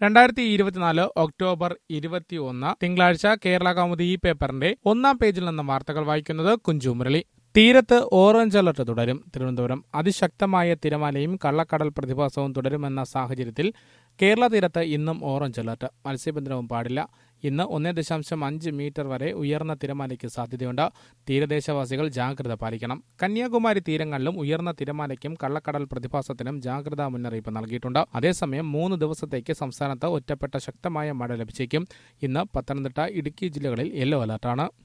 രണ്ടായിരത്തി ഇരുപത്തിനാല് ഒക്ടോബർ ഇരുപത്തിയൊന്ന് തിങ്കളാഴ്ച കേരള കൗമുദി ഈ പേപ്പറിന്റെ ഒന്നാം പേജിൽ നിന്ന് വാർത്തകൾ വായിക്കുന്നത് കുഞ്ചു മുരളി തീരത്ത് ഓറഞ്ച് അലർട്ട് തുടരും തിരുവനന്തപുരം അതിശക്തമായ തിരമാലയും കള്ളക്കടൽ പ്രതിഭാസവും തുടരുമെന്ന സാഹചര്യത്തിൽ കേരള തീരത്ത് ഇന്നും ഓറഞ്ച് അലർട്ട് മത്സ്യബന്ധനവും പാടില്ല ഇന്ന് ഒന്നേ ദശാംശം അഞ്ച് മീറ്റർ വരെ ഉയർന്ന തിരമാലയ്ക്ക് സാധ്യതയുണ്ട് തീരദേശവാസികൾ ജാഗ്രത പാലിക്കണം കന്യാകുമാരി തീരങ്ങളിലും ഉയർന്ന തിരമാലയ്ക്കും കള്ളക്കടൽ പ്രതിഭാസത്തിനും ജാഗ്രതാ മുന്നറിയിപ്പ് നൽകിയിട്ടുണ്ട് അതേസമയം മൂന്ന് ദിവസത്തേക്ക് സംസ്ഥാനത്ത് ഒറ്റപ്പെട്ട ശക്തമായ മഴ ലഭിച്ചേക്കും ഇന്ന് പത്തനംതിട്ട ഇടുക്കി ജില്ലകളിൽ യെല്ലോ അലർട്ടാണ്